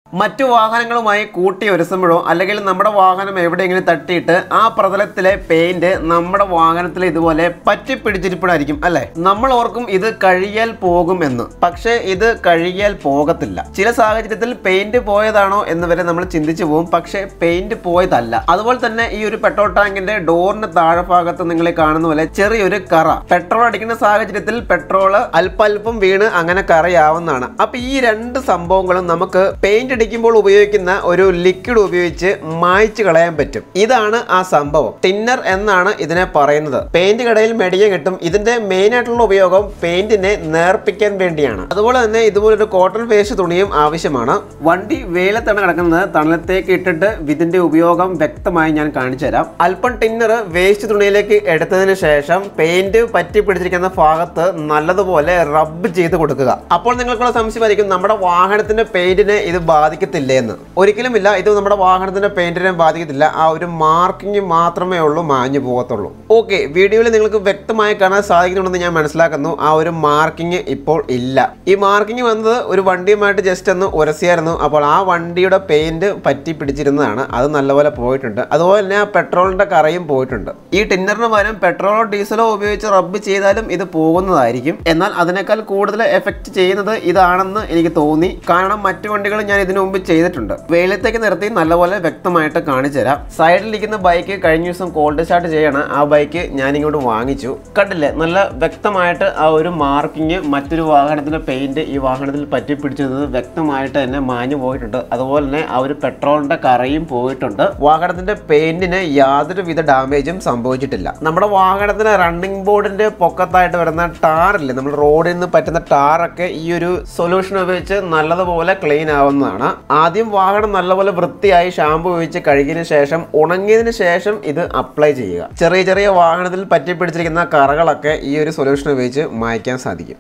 മറ്റു വാഹനങ്ങളുമായി കൂട്ടി ഒരുസുമ്പോഴോ അല്ലെങ്കിൽ നമ്മുടെ വാഹനം എവിടെയെങ്കിലും തട്ടിയിട്ട് ആ പ്രതലത്തിലെ പെയിന്റ് നമ്മുടെ വാഹനത്തിൽ ഇതുപോലെ പറ്റി പിടിച്ചിരിപ്പണായിരിക്കും അല്ലെ നമ്മൾ ഓർക്കും ഇത് കഴുകിയാൽ പോകും എന്ന് പക്ഷേ ഇത് കഴുകിയാൽ പോകത്തില്ല ചില സാഹചര്യത്തിൽ പെയിന്റ് പോയതാണോ എന്ന് വരെ നമ്മൾ ചിന്തിച്ചു പോകും പക്ഷേ പെയിന്റ് പോയതല്ല അതുപോലെ തന്നെ ഈ ഒരു പെട്രോൾ ടാങ്കിന്റെ ഡോറിന് താഴെ ഭാഗത്ത് നിങ്ങൾ കാണുന്ന പോലെ ചെറിയൊരു കറ പെട്രോൾ അടിക്കുന്ന സാഹചര്യത്തിൽ പെട്രോൾ അല്പല്പം വീണ് അങ്ങനെ കറയാവുന്നതാണ് അപ്പൊ ഈ രണ്ട് സംഭവങ്ങളും നമുക്ക് പെയിന്റ് അടിക്കുമ്പോൾ ഉപയോഗിക്കുന്ന ഒരു ലിക്വിഡ് ഉപയോഗിച്ച് മായ്ച്ചു കളയാൻ പറ്റും ഇതാണ് ആ സംഭവം ടിന്നർ എന്നാണ് ഇതിനെ പറയുന്നത് പെയിന്റ് കടയിൽ മെടിയ കിട്ടും ഇതിന്റെ മെയിൻ ആയിട്ടുള്ള ഉപയോഗം പെയിന്റിനെ നേർപ്പിക്കാൻ വേണ്ടിയാണ് അതുപോലെ തന്നെ ഇതുപോലൊരു കോട്ടൺ വേസ്റ്റ് തുണിയും ആവശ്യമാണ് വണ്ടി വെയിലത്താണ് കിടക്കുന്നത് തണലത്തേക്ക് ഇട്ടിട്ട് ഇതിന്റെ ഉപയോഗം വ്യക്തമായി ഞാൻ കാണിച്ചു തരാം അല്പം ടിന്നർ വേസ്റ്റ് തുണിയിലേക്ക് എടുത്തതിന് ശേഷം പെയിന്റ് പറ്റി പിടിച്ചിരിക്കുന്ന ഭാഗത്ത് നല്ലതുപോലെ റബ്ബ് ചെയ്ത് കൊടുക്കുക അപ്പോൾ നിങ്ങൾക്കുള്ള സംശയമായിരിക്കും നമ്മുടെ വാഹനത്തിന്റെ പെയിന്റിനെ ഇത് ബാധിക്കത്തില്ലേ എന്ന് ഒരിക്കലുമില്ല ഇത് നമ്മുടെ വാഹനത്തിന്റെ പെയിന്റിനെ ബാധിക്കത്തില്ല ആ ഒരു മാർക്കിംഗ് മാത്രമേ ഉള്ളൂ മാഞ്ഞു പോകത്തുള്ളൂ ഓക്കെ വീഡിയോയിൽ നിങ്ങൾക്ക് വ്യക്തമായി കാണാൻ സാധിക്കുന്നുണ്ടെന്ന് ഞാൻ മനസ്സിലാക്കുന്നു ആ ഒരു മാർക്കിംഗ് ഇപ്പോൾ ഇല്ല ഈ മാർക്കിംഗ് വന്നത് ഒരു വണ്ടിയുമായിട്ട് ജസ്റ്റ് ഒന്ന് ഉരസിയായിരുന്നു അപ്പോൾ ആ വണ്ടിയുടെ പെയിന്റ് പറ്റി പിടിച്ചിരുന്നതാണ് അത് നല്ലപോലെ പോയിട്ടുണ്ട് അതുപോലെ തന്നെ ആ പെട്രോളിന്റെ കറയും പോയിട്ടുണ്ട് ഈ ടിന്നറിന് പകരം പെട്രോളോ ഡീസലോ ഉപയോഗിച്ച് റബ്ബ് ചെയ്താലും ഇത് പോകുന്നതായിരിക്കും എന്നാൽ അതിനേക്കാൾ കൂടുതൽ എഫക്റ്റ് ചെയ്യുന്നത് ഇതാണെന്ന് എനിക്ക് തോന്നി കാരണം മറ്റു വണ്ടികൾ ഞാൻ ഇതിനു മുമ്പ് ചെയ്തിട്ടുണ്ട് വെയിലത്തേക്ക് നിർത്തി നല്ലപോലെ വ്യക്തമായിട്ട് കാണിച്ചു തരാം സൈഡിലിരിക്കുന്ന ബൈക്ക് കഴിഞ്ഞ ദിവസം കോൾഡ് സ്റ്റാർട്ട് ചെയ്യണം ആ ബൈക്ക് ഞാൻ ഇങ്ങോട്ട് വാങ്ങിച്ചു കണ്ടില്ലേ നല്ല വ്യക്തമായിട്ട് ആ ഒരു മാർക്കിങ് മറ്റൊരു വാഹനത്തിന്റെ പെയിന്റ് ഈ വാഹനത്തിൽ പറ്റി പിടിച്ചിരുന്നത് വ്യക്തമായിട്ട് തന്നെ മാഞ്ഞു പോയിട്ടുണ്ട് അതുപോലെ തന്നെ ആ ഒരു പെട്രോളിന്റെ കറയും പോയിട്ടുണ്ട് വാഹനത്തിന്റെ പെയിന്റിന് യാതൊരു വിധ ഡാമേജും സംഭവിച്ചിട്ടില്ല നമ്മുടെ വാഹനത്തിന് റണ്ണിംഗ് ബോർഡിന്റെ പൊക്കത്തായിട്ട് വരുന്ന ടാറില്ലേ നമ്മൾ റോഡിൽ നിന്ന് പറ്റുന്ന ടാറൊക്കെ ഈ ഒരു സൊല്യൂഷൻ ഉപയോഗിച്ച് നല്ലതുപോലെ ക്ലീൻ ആവുന്നതാണ് ആദ്യം വാഹനം നല്ലപോലെ വൃത്തിയായി ഷാമ്പു ഉപയോഗിച്ച് കഴുകിയതിന് ശേഷം ഉണങ്ങിയതിന് ശേഷം ഇത് അപ്ലൈ ചെയ്യുക ചെറിയ ചെറിയ വാഹനത്തിൽ പറ്റി പിടിച്ചിരിക്കുന്ന കറകളൊക്കെ ഈ ഒരു സൊല്യൂഷൻ ഉപയോഗിച്ച് മായ്ക്കാൻ സാധിക്കും